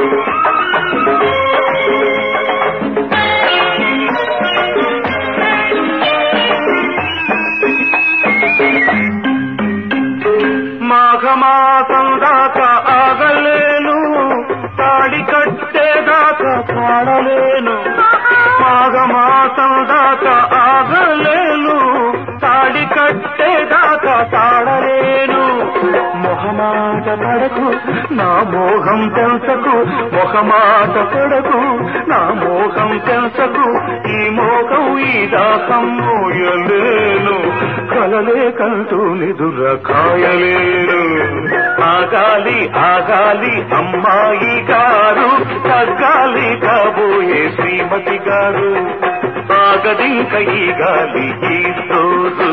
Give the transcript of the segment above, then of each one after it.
మాఘమాసం దాకా ఆగలేను తాడి కట్టేదాకా పాడలేను మాఘమాసం దాకా ఆగలేను తాడి కట్టేదాకా తాడలేను మొహమాట పడకు నా మోహం తెంచకు మొహమాట పడకు నా మోహం తెంచకు ఈ మోహం ఈ దాహం మోయలేను కలలే కంటూ నిదుర కాయలేను ఆగాలి ఆగాలి అమ్మాయి గారు తగ్గాలి కాబోయే శ్రీమతి గారు ఆగదింక ఈ గాలి ఈ రోజు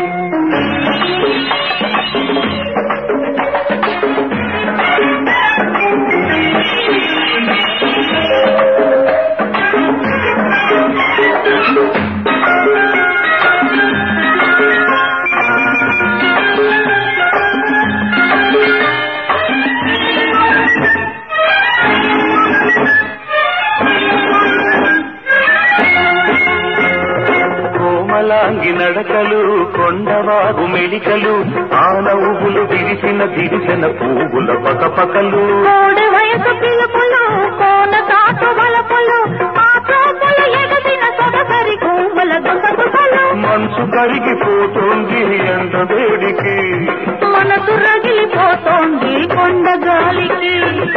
కోమలాంగి నడకలు కొండవాగు మెడికలు ఆ నవ్వులు విరిసిన విరిసిన పువ్వుల పకపకలు కోడి వయసు పిలుపులు కోన తాటు వలపులు ఆ చూపులు ఎగసిన సొగసరి కోమల గుసగుసలు మనసు కరిగిపోతుంది ఎండ వేడికి మనసు రగిలిపోతోంది కొండ గాలికి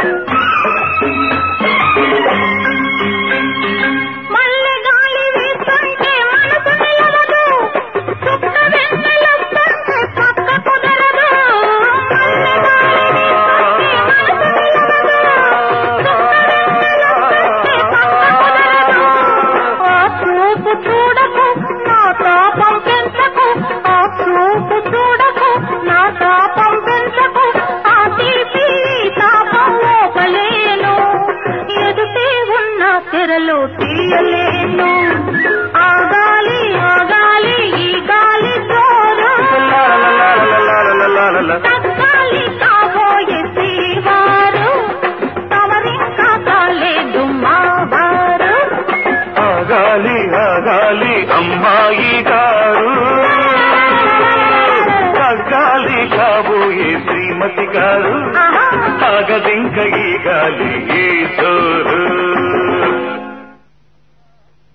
మల్లె గాలి వీస్తుంటే మనసు నిలవదు చుక్క వెన్నెలొస్తుంటే పక్క కుదరదు మల్లె గాలి వీస్తుంటే మనసు నిలవదు చుక్క వెన్నెలొస్తుంటే పక్క కుదరదు ఆ చూపు చూడకు నా తాపం పెంచకు ఆ చూపు చూడకు నా తాపం పెంచకు ఆ తీపి తాపం ఓపలేను ఎదుటే ఉన్న తెరలు తీయలేను ఆగాలి ఆగాలి ఈ గాలి జోరు లాలలాలలాలలాలలాల. తగ్గాలి కాబోయే శ్రీవారు తమరింకా కాలేదు మావారు ఆగాలి ఆగాలి అమ్మాయి గారు తగ్గాలి కాబోయే శ్రీమతి గారు ఆహా ఆగదింక ఈ గాలి ఈ జోరు